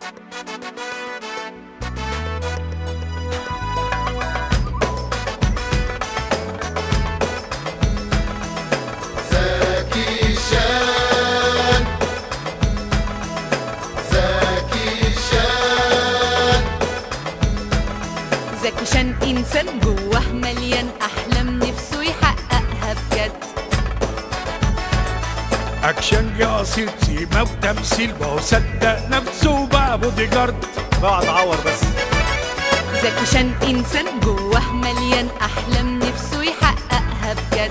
زكي شان زكي شان زكي شان إنسان جواه مليان أحلام نفسه يحققها بجد اكشن يا اصيل سيما وتمثيل وهو صدق نفسه بقى بودي جارد بقعد اعور بس زكي شان إنسان جواه مليان أحلام نفسه يحققها بجد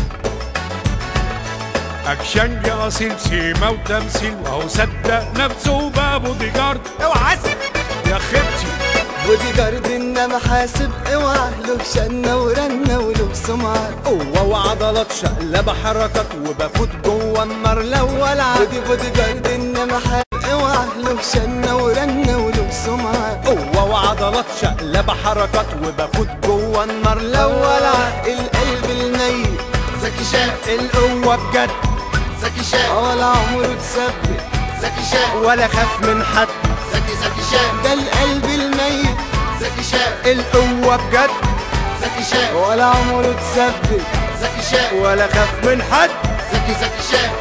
اكشن يا اصيل سيما وتمثيل وهو صدق نفسه بقى بودي جارد اوعى عسل يا خبتي بودي جارد انما حاسب اوعى له شنة ورنة وله سمعة قوة وعضلات شقلبة حركات وبفوت جوه النار لو ولع بودي بودي جارد انما حاسب اوعى له شنة ورنة وله سمعة قوة وعضلات شقلبة حركات وبفوت جوه النار لو ولع القلب الميت زكي شان القوة بجد زكي شان ولا عمره تثبت زكي شان ولا خاف من حد زكي زكي شان ده القلب الميت زكي شان القوة بجد زكي شان ولا عمره تثبت زكي شان ولا خاف من حد زكي زكي شان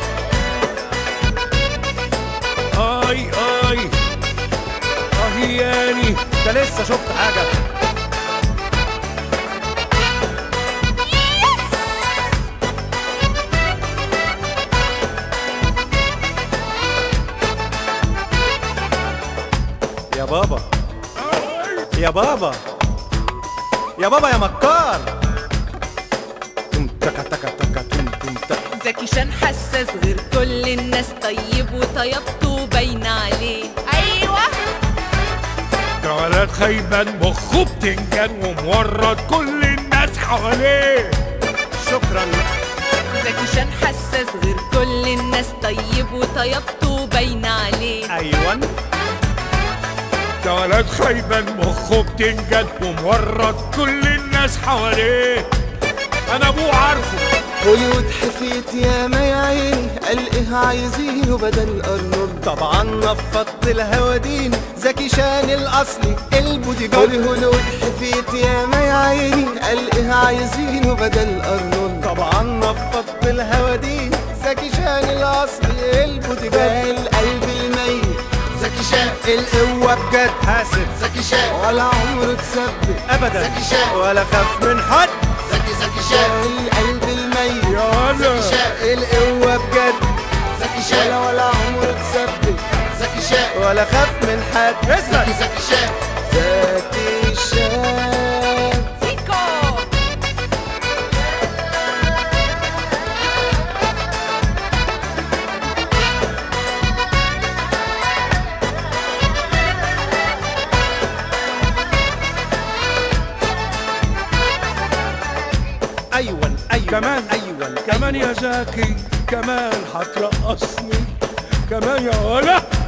اي اي اهياني انت لسه شفت حاجة يا بابا يا بابا يا بابا يا مكار تم تكا تكا تكا تم تم تكا زكي شان حساس غير كل الناس طيب وطيبته باينة عليه أيوة ده ولد خيبان مخه بتنجان ومورط كل الناس حواليه شكرا زكي شان حساس غير كل الناس طيب وطيبته باينة عليه ايوه ده ولد خيبان مخه بتنجان ومورط كل الناس حواليه انا ابوه عارفه هوليوود حفيت يا ما يا عيني قال ايه عايزينه بدل ارنولد طبعا نفضت الهوادين زكي شان الاصلي البودي هولي جارد هوليوود حفيت يا ما يا عيني قال ايه عايزينه بدل ارنولد طبعا نفضت الهوادين زكي شان الاصلي البودي ده جارد القلب الميت زكي شان القوة بجد حاسب زكي شان ولا عمره تثبت ابدا زكي شان. ولا خاف من حد زكي زكي ده شان القلب الميت يا ولا زكي شان القوة بجد زكي ولا شان ولا عمره تثبت زكي شان ولا خاف من حد اسمع زكي زكي شان زكي شان فيكو ايوه ايوه كمان ايوه كمان يا زكي كمان هترقصني كمان يا ولا